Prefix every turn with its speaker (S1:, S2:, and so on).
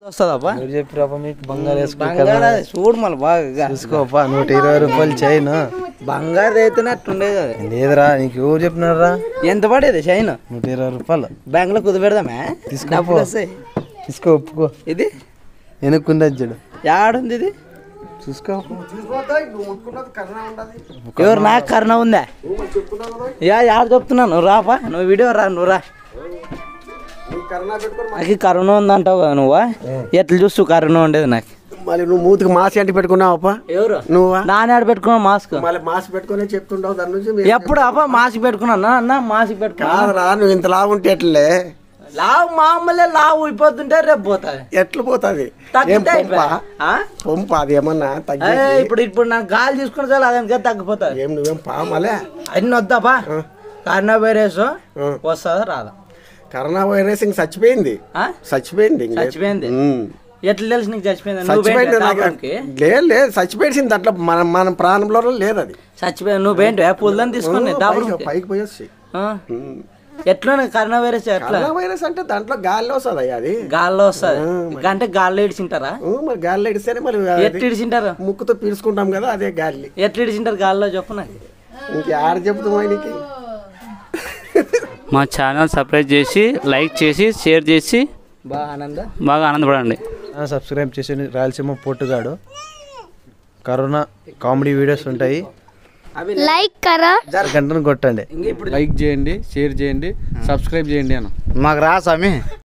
S1: వస్తుందప్పా
S2: ఎవరు చెప్పిరాపా మీకు బంగారు వేసుకో
S1: బంగారు చూడు మళ్ళీ బాగా
S2: చూసుకోపా నూట ఇరవై రూపాయలు చైన్
S1: బంగారు అయితేనే అట్టుండేది అది
S2: లేదురా నీకు ఎవరు చెప్పినారా
S1: ఎంత పడేది షైన్
S2: నూట ఇరవై రూపాయలు
S1: బ్యాంక్ లో కుదిపెడదామా
S2: తీసుకోపో.
S1: డబ్బులు వస్తాయి
S2: తీసుకో ఒప్పుకో
S1: ఇది
S2: వెనుక్కుండే చూడు
S1: యాడుంది ఇది
S2: చూసుకో
S1: ఎవరు నాకు కరుణ ఉందా యా యాడ చెప్తున్నాను నువ్వు రాపా నువ్వు వీడియో రా నువ్వు రా నాకు ఈ కరోనా ఉందంటావు కదా నువ్వు ఎట్లా చూస్తూ కరోనా ఉండేది నాకు
S3: మళ్ళీ నువ్వు మూతికి మాస్క్ అంటే పెట్టుకున్నావప్ప
S1: ఎవరు
S3: నువ్వా
S1: నాన్న పెట్టుకున్నా మాస్క్
S3: మళ్ళీ మాస్క్ పెట్టుకునే చెప్తుంటావు దాని నుంచి మీరు-
S1: ఎప్పుడు అప్ప మాస్క్ పెట్టుకున్నా అన్న మాస్క్ పెట్టుకున్నా
S3: కాదురా నువ్వు ఇంత లావు ఉంటే ఎట్లే
S1: లావు మామూలే లావు అయిపోతుంటే రేపు పోతుంది
S3: ఎట్లు పోతుంది ఏం
S1: తగ్గితే
S3: పంప
S1: ఆ?
S3: పంప అది ఏమన్నా తగ్గి
S1: ఏ, ఇప్పుడు ఇప్పుడు నాకు గాలి తీసుకున్న చాలు అదానికే తగ్గిపోతుంది
S3: ఏం నువ్వేం పా మళ్ళీ
S1: అన్ని వద్దాపా కరోనా వైరస్
S3: ఆ.
S1: వస్తుందా రాదా
S3: కరోనా వైరస్ ఇంక చచ్చిపోయింది
S1: ఆ?
S3: చచ్చిపోయింది ఇంక లేదు.
S1: చచ్చిపోయింది
S3: ఉమ్.
S1: ఎట్లా తెలుసు నీకు చచ్చిపోయింది నువ్వు
S3: చచ్చిపోయింది
S1: బయట
S3: నాకు
S1: తాగడానికి?
S3: లేదు లేదు చచ్చిపోయింది దాంట్లో మన మన ప్రాణంలో లేదు అది
S1: చచ్చిపోయింది నువ్వు బేంటి పుల్లని తీసుకొని
S3: పైకి-
S1: దాబుడు
S3: పైకి పోయొచ్చి
S1: ఎట్లా కరోనా వైరస్ ఎట్లా
S3: కరోనా వైరస్ అంటే దాంట్లో గాలి వస్తుంది అయ్యా అది
S1: గాల్లో వస్తుంది అంటే గాల్లో ఇడిచింటారా
S3: ఊ, మరి గాలి ఇడిస్తేనే మరి
S1: ఎట్లా ఇడిచింటారు
S3: ముక్కుతో పీల్చుకుంటాం కదా అదే గాలి
S1: ఎట్లా ఇడిచింటారు గాల్లో చెప్పు నాకు
S3: ఇంకెక్కడ చెప్తాం ఆయనకి
S4: మా ఛానల్ సబ్స్క్రైబ్ చేసి లైక్ చేసి షేర్ చేసి
S1: బా ఆనంద
S4: బాగా ఆనందపడండి
S2: సబ్స్క్రైబ్ చేసి రాయలసీమ పొట్టుగాడు కరోనా కామెడీ వీడియోస్ ఉంటాయి
S5: लाइक करा
S2: గంటను కొట్టండి
S6: లైక్ చేయండి షేర్ చేయండి సబ్స్క్రైబ్ చేయండి అన్న
S1: మాకు రా స్వామి